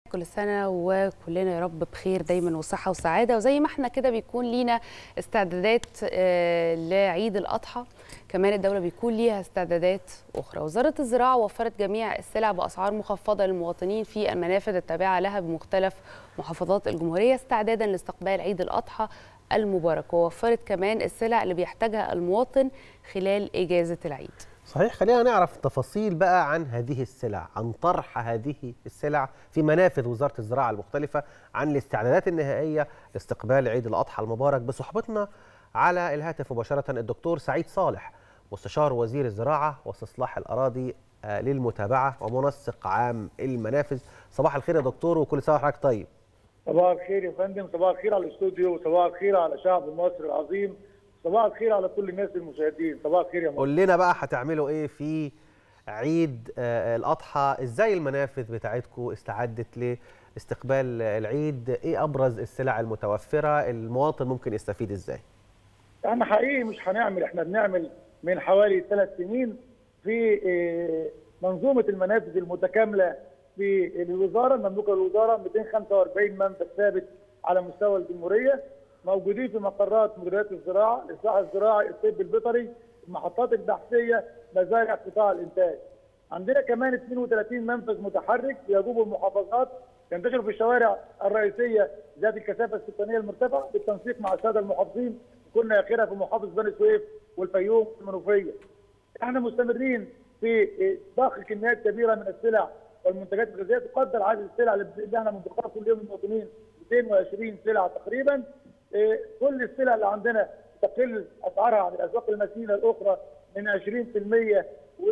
كل سنة وكلنا يا رب بخير دايما وصحة وسعادة وزي ما احنا كده بيكون لينا استعدادات آه، لعيد الأضحى كمان الدولة بيكون ليها استعدادات أخرى وزارة الزراعة وفرت جميع السلع بأسعار مخفضة للمواطنين في المنافذ التابعة لها بمختلف محافظات الجمهورية استعدادا لاستقبال عيد الأضحى المبارك ووفرت كمان السلع اللي بيحتاجها المواطن خلال إجازة العيد صحيح خلينا نعرف تفاصيل بقى عن هذه السلع عن طرح هذه السلع في منافذ وزارة الزراعة المختلفة عن الاستعدادات النهائية لاستقبال عيد الأضحى المبارك بصحبتنا على الهاتف مباشرة الدكتور سعيد صالح مستشار وزير الزراعة واستصلاح الأراضي آه، للمتابعة ومنسق عام المنافذ صباح الخير يا دكتور وكل سنة وحضرتك طيب صباح الخير يا فندم صباح الخير على الاستوديو صباح الخير على شعب مصر العظيم صباح الخير على كل الناس المشاهدين صباح الخير يا مصر قول لنا بقى هتعملوا ايه في عيد آه، الاضحى ازاي المنافذ بتاعتكم استعدت لاستقبال العيد ايه ابرز السلع المتوفره المواطن ممكن يستفيد ازاي احنا حقيقي مش هنعمل احنا بنعمل من حوالي ثلاث سنين في آه، منظومه المنافذ المتكامله في الوزاره المملوكه للوزاره 245 منفذ ثابت على مستوى الجمهوريه موجودين في مقرات مديريات الزراعه، الاصلاح الزراعي، الطب البيطري، المحطات البحثيه، مزارع قطاع الانتاج. عندنا كمان 32 منفذ متحرك بيجوب المحافظات ينتشر في الشوارع الرئيسيه ذات الكثافه السكانيه المرتفعه بالتنسيق مع الساده المحافظين كنا اخرها في محافظ بني سويف والفيوم والمنوفيه. احنا مستمرين في ضخ كميات كبيره من السلع والمنتجات الغذائيه تقدر عدد السلع اللي احنا بندخلها كل يوم للمواطنين 220 سلعه تقريبا إيه، كل السلع اللي عندنا تقل اسعارها عن الاسواق المتينه الاخرى من 20%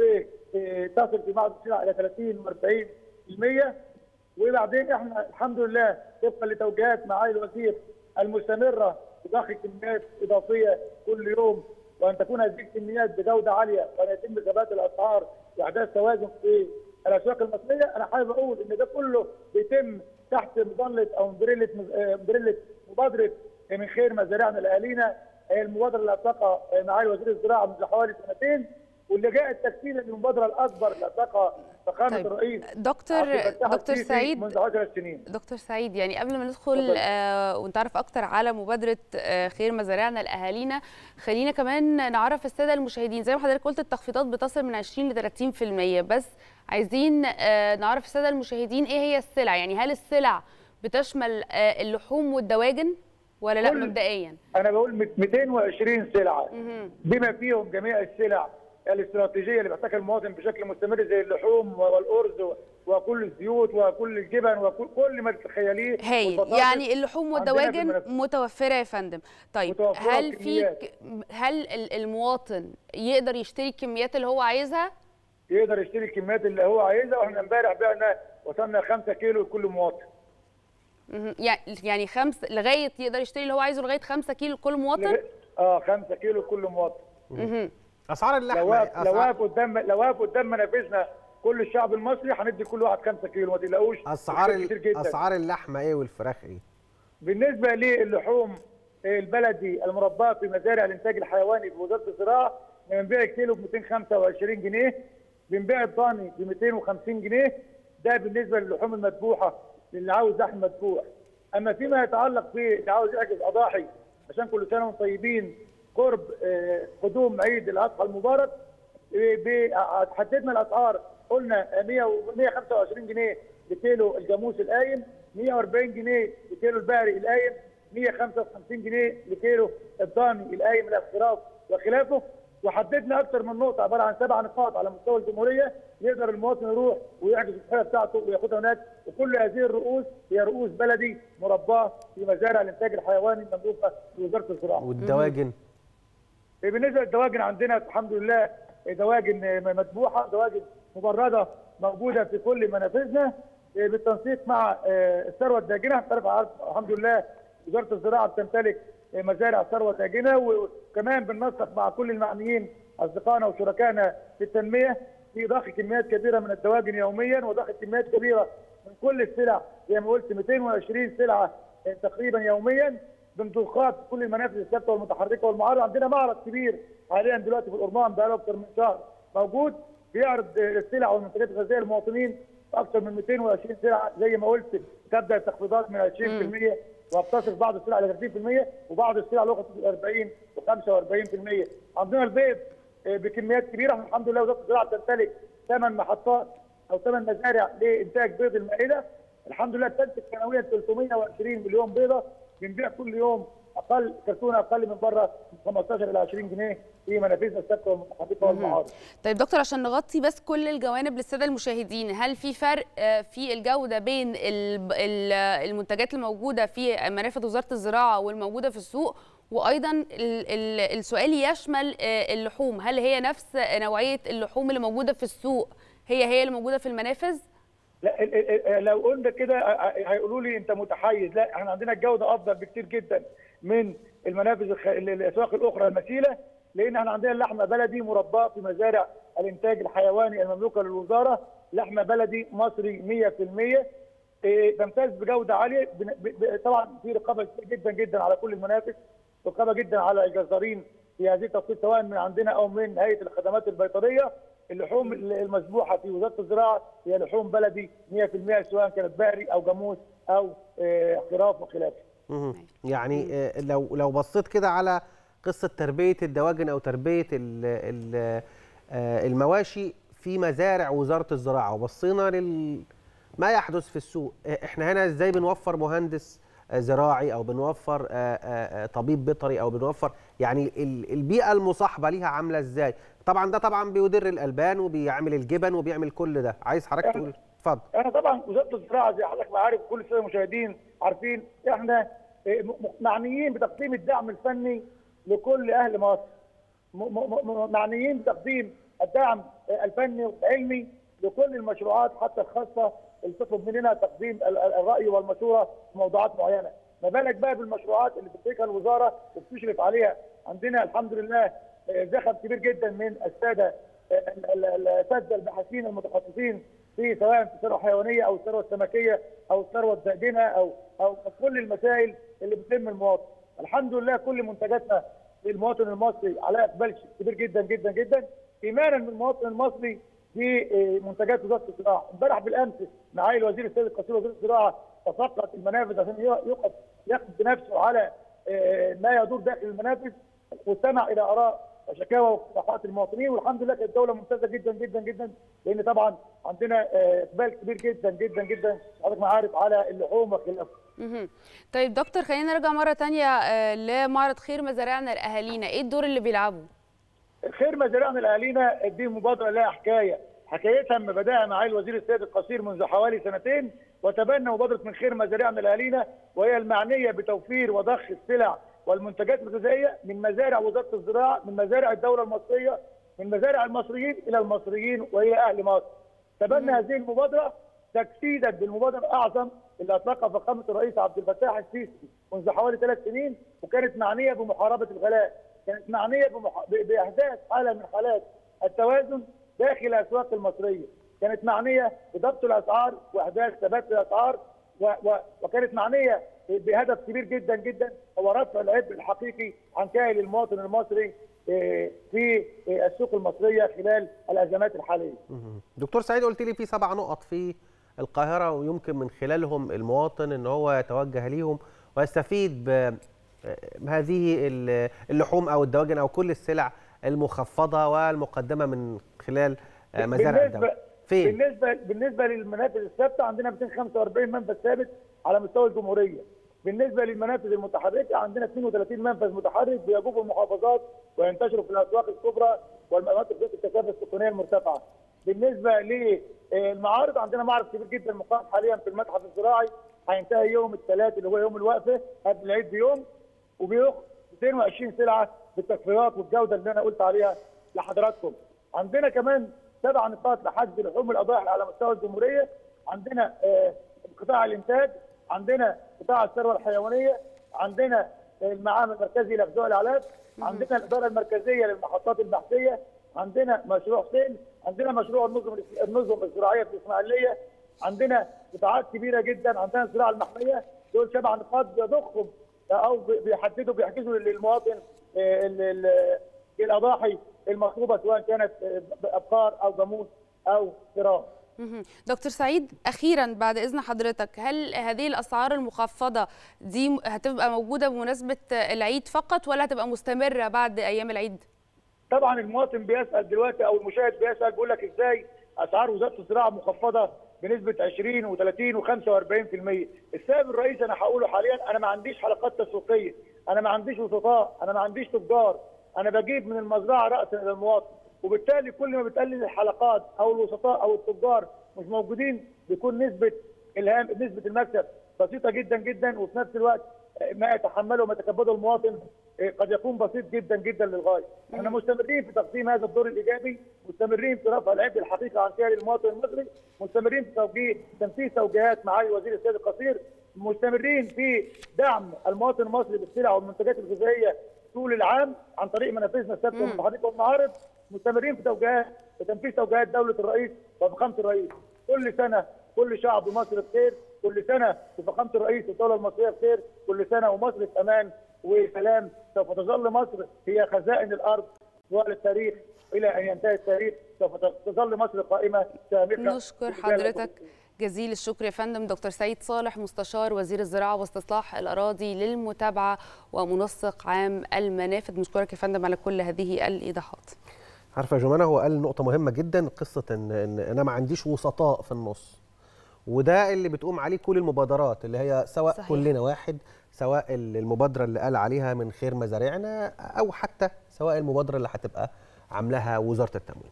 وتصل في بعض السلع الى 30 و40% وبعدين احنا الحمد لله طبقا لتوجيهات معالي الوزير المستمره بضخ كميات اضافيه كل يوم وان تكون هذه الكميات بجوده عاليه وان يتم ثبات الاسعار واحداث توازن في الاسواق المصريه انا حابب اقول ان ده كله بيتم تحت مظله او مبرله مبرله مبادره من خير مزارعنا لاهالينا هي المبادره اللي اطلقها معالي وزير الزراعه منذ حوالي سنتين واللي جاءت تكفيلا للمبادره الاكبر اللي اطلقها فخامه طيب، الرئيس دكتور عبد الفتاح دكتور السيسي سعيد منذ 10 سنين دكتور سعيد يعني قبل ما ندخل اتفضل. آه ونتعرف اكتر على مبادره آه خير مزارعنا لاهالينا خلينا كمان نعرف الساده المشاهدين زي ما حضرتك قلت التخفيضات بتصل من 20 ل 30% بس عايزين آه نعرف الساده المشاهدين ايه هي السلع يعني هل السلع بتشمل آه اللحوم والدواجن ولا لا كل- مبدئيا انا بقول 220 سلعه مهم. بما فيهم جميع السلع الاستراتيجيه اللي بيحتاجها المواطن بشكل مستمر زي اللحوم والارز وكل الزيوت وكل الجبن وكل كل ما تتخيليه هايل والبطاطس. يعني اللحوم عندنا في والدواجن المنافذ. متوفره يا فندم طيب متوفرة هل في بكميات. ك- هل ال- المواطن يقدر يشتري الكميات اللي هو عايزها يقدر يشتري الكميات اللي هو عايزها واحنا امبارح بعنا وصلنا 5 كيلو لكل مواطن مهم. يعني يعني خمس لغايه يقدر يشتري اللي هو عايزه لغايه 5 كيلو لكل مواطن اه 5 كيلو لكل مواطن مهم. اسعار اللحمه لو واقف لو أسعار, واقف قدام لو واقف قدام منافذنا كل الشعب المصري هندي كل واحد 5 كيلو ما تقلقوش اسعار كتير ال- جدا اسعار اللحمه ايه والفراخ ايه بالنسبه للحوم البلدي المرباه في مزارع الانتاج الحيواني في وزاره الزراعه بنبيع الكيلو ب 225 جنيه بنبيع الضاني ب 250 جنيه ده بالنسبه للحوم المذبوحه للي عاوز لحم مذبوح اما فيما يتعلق باللي عاوز يحجز اضاحي عشان كل سنه وانتم طيبين قرب آه، قدوم عيد الاضحى المبارك آه، ب- حددنا الاسعار قلنا 100 و 125 جنيه لكيلو الجاموس القايم 140 جنيه لكيلو البقري القايم 155 جنيه لكيلو الضاني القايم من الخراف وخلافه وحددنا اكثر من نقطه عباره عن سبع نقاط على مستوى الجمهوريه يقدر المواطن يروح ويحجز الحاله بتاعته وياخدها هناك وكل هذه الرؤوس هي رؤوس بلدي مرباه في مزارع الانتاج الحيواني المملوكه في وزاره الزراعه. والدواجن بالنسبه للدواجن عندنا الحمد لله دواجن مذبوحه دواجن مبرده موجوده في كل منافذنا بالتنسيق مع الثروه الداجنه تعرف عارف الحمد لله وزاره الزراعه بتمتلك مزارع ثروه داجنه وكمان بننسق مع كل المعنيين اصدقائنا وشركائنا في التنميه في ضخ كميات كبيره من الدواجن يوميا وضخ كميات كبيره من كل السلع زي ما قلت 220 سلعه تقريبا يوميا بنطوقات في كل المنافذ الثابته والمتحركه والمعارض عندنا معرض كبير حاليا دلوقتي في الأرمان بقاله اكثر من شهر موجود بيعرض السلع والمنتجات الغذائيه للمواطنين اكثر من 220 سلعه زي ما قلت تبدا التخفيضات من 20% وبتصل بعض السلع ل 30% وبعض السلع الاخرى تصل 40 و 45% عندنا البيض آه، بكميات كبيره احنا الحمد لله وزاره الزراعه تمتلك ثمان محطات او ثمان مزارع لانتاج بيض المائده الحمد لله بتنتج سنويا 320 مليون بيضه بنبيع كل يوم اقل كرتونه اقل من بره من 15 الى 20 جنيه في منافذنا الثابته والمتحركه والمعارض طيب دكتور عشان نغطي بس كل الجوانب للساده المشاهدين هل في فرق آه، في الجوده بين ال- ال- المنتجات الموجوده في منافذ وزاره الزراعه والموجوده في السوق وايضا ال- ال- السؤال يشمل آه، اللحوم هل هي نفس نوعيه اللحوم اللي موجوده في السوق هي هي اللي موجوده في المنافذ لا ال- ال- ال- لو قلنا كده ه- هيقولوا لي انت متحيز لا احنا عندنا الجوده افضل بكتير جدا من المنافذ الخ... ال- الاسواق الاخرى المثيله لان احنا عندنا اللحمه بلدي مرباه في مزارع الانتاج الحيواني المملوكه للوزاره لحمه بلدي مصري 100% إيه، تمتاز بجوده عاليه بن- ب- ب- طبعا في رقابه كتير جدا جدا على كل المنافذ رقابه جدا على الجزارين في هذه التوقيت سواء من عندنا او من هيئه الخدمات البيطريه اللحوم المذبوحه في وزاره الزراعه هي لحوم بلدي 100% سواء كانت بقري او جاموس او آه، خراف وخلافه. مهم. يعني آه، لو لو بصيت كده على قصه تربيه الدواجن او تربيه ال ال آه، المواشي في مزارع وزاره الزراعه وبصينا لل ما يحدث في السوق آه، احنا هنا ازاي بنوفر مهندس آه، زراعي او بنوفر آه، آه، آه، طبيب بيطري او بنوفر يعني ال- البيئه المصاحبه ليها عامله ازاي طبعا ده طبعا بيدر الالبان وبيعمل الجبن وبيعمل كل ده عايز حضرتك تقول اتفضل احنا طبعا وزاره الزراعه زي حضرتك ما عارف كل الساده المشاهدين عارفين احنا آه، م- م- معنيين بتقديم الدعم الفني لكل اهل مصر. م- م- م- معنيين بتقديم الدعم آه، الفني والعلمي لكل المشروعات حتى الخاصه اللي تطلب مننا تقديم ال- ال- الراي والمشوره في موضوعات معينه. ما بالك بقى بالمشروعات اللي بتملكها الوزاره وبتشرف عليها. عندنا الحمد لله آه، زخم كبير جدا من الساده آه، ال- ال- الاساتذه الباحثين المتخصصين في سواء في الثروه الحيوانيه او الثروه السمكيه او الثروه الداجنه او او كل المسائل اللي بتهم المواطن. الحمد لله كل منتجاتنا للمواطن المصري على اقبال كبير جدا جدا جدا ايمانا بالمواطن المصري بمنتجات وزاره الزراعه. امبارح بالامس معالي الوزير السيد القصير وزير الزراعه تفقد المنافذ عشان يقف ياخد بنفسه على آه، ما يدور داخل المنافذ واستمع الى اراء وشكاوى واقتراحات المواطنين والحمد لله كانت دوله ممتازه جدا جدا جدا لان طبعا عندنا آه، اقبال كبير جدا جدا جدا حضرتك ما عارف على اللحوم وخلافه. مهم. طيب دكتور خلينا نرجع مره تانية آه، لمعرض خير مزارعنا لاهالينا ايه الدور اللي بيلعبه خير مزارعنا لاهالينا دي مبادره لها حكايه حكايتها لما بداها معالي الوزير السيد القصير منذ حوالي سنتين وتبنى مبادره من خير مزارعنا لاهالينا وهي المعنيه بتوفير وضخ السلع والمنتجات الغذائيه من مزارع وزاره الزراعه من مزارع الدوله المصريه من مزارع المصريين الى المصريين والى اهل مصر. تبنى هذه المبادره تجسيدا بالمبادره الاعظم اللي اطلقها فخامه الرئيس عبد الفتاح السيسي منذ حوالي ثلاث سنين وكانت معنيه بمحاربه الغلاء، كانت معنيه بمح... ب- باحداث حاله من حالات التوازن داخل الاسواق المصريه، كانت معنيه بضبط الاسعار واحداث ثبات الاسعار و... و... وكانت معنيه بهدف كبير جدا جدا هو رفع العبء الحقيقي عن كاهل المواطن المصري آه، في آه، السوق المصريه خلال الازمات الحاليه. مهم. دكتور سعيد قلت لي في سبع نقط في القاهرة ويمكن من خلالهم المواطن ان هو يتوجه ليهم ويستفيد بهذه اللحوم او الدواجن او كل السلع المخفضة والمقدمة من خلال مزارع الدولة فين؟ بالنسبه بالنسبه للمنافذ الثابته عندنا 245 منفذ ثابت على مستوى الجمهوريه. بالنسبه للمنافذ المتحركه عندنا 32 منفذ متحرك بيجوب المحافظات وينتشروا في الاسواق الكبرى والمناطق ذات الكثافه السكانيه المرتفعه. بالنسبه للمعارض عندنا معرض كبير جدا مقام حاليا في المتحف الزراعي هينتهي يوم الثلاث اللي هو يوم الوقفه قبل العيد بيوم وبيخ 220 سلعه بالتكفيرات والجوده اللي انا قلت عليها لحضراتكم. عندنا كمان سبع نقاط لحجز لحوم الاضاحي على مستوى الجمهوريه عندنا آه، قطاع الانتاج عندنا قطاع الثروه الحيوانيه عندنا المعامل المركزي لغذاء الاعلاف عندنا الاداره المركزيه للمحطات البحثيه عندنا مشروع سيل عندنا مشروع النظم النظم الزراعيه في الاسماعيليه عندنا قطاعات كبيره جدا عندنا الزراعه المحميه دول سبع نقاط بيضخهم او بيحددوا بيحجزوا للمواطن آه، ال- ال- الاضاحي المطلوبه سواء كانت آه، ابقار او جاموس او فراخ مهم. دكتور سعيد اخيرا بعد اذن حضرتك هل هذه الاسعار المخفضه دي م- هتبقى موجوده بمناسبه العيد فقط ولا هتبقى مستمره بعد ايام العيد طبعا المواطن بيسال دلوقتي او المشاهد بيسال بيقول لك ازاي اسعار وزاره الزراعه مخفضه بنسبه 20 و30 و45% السبب الرئيسي انا هقوله حاليا انا ما عنديش حلقات تسويقيه انا ما عنديش وسطاء انا ما عنديش تجار انا بجيب من المزرعه راسا الى المواطن وبالتالي كل ما بتقلل الحلقات او الوسطاء او التجار مش موجودين بيكون نسبه الهام نسبه المكسب بسيطه جدا جدا وفي نفس الوقت ما يتحمله وما يتكبده المواطن قد يكون بسيط جدا جدا للغايه. احنا مستمرين في تقديم هذا الدور الايجابي، مستمرين في رفع العبء الحقيقي عن سعر المواطن المصري، مستمرين في توجيه تنفيذ توجيهات معالي وزير السيد القصير، مستمرين في دعم المواطن المصري بالسلع والمنتجات الغذائيه طول العام عن طريق منافذنا الثابته والمحاضيق والمعارض، مستمرين في توجيهات في تنفيذ توجيهات دوله الرئيس وفخامه الرئيس. كل سنه كل شعب مصر بخير، كل سنه وفخامه الرئيس والدوله المصريه بخير، كل سنه ومصر في امان وسلام سوف تظل مصر هي خزائن الارض طوال التاريخ الى ان ينتهي التاريخ سوف تظل مصر قائمه شامخه نشكر حضرتك جزيل الشكر يا فندم دكتور سعيد صالح مستشار وزير الزراعه واستصلاح الاراضي للمتابعه ومنسق عام المنافذ بنشكرك يا فندم على كل هذه الايضاحات عارفه يا جمانه هو قال نقطه مهمه جدا قصه ان, إن انا ما عنديش وسطاء في النص وده اللي بتقوم عليه كل المبادرات اللي هي سواء صحيح. صحيح. كلنا واحد سواء المبادره اللي قال عليها من خير مزارعنا او حتى سواء المبادره اللي هتبقى عاملاها وزاره التموين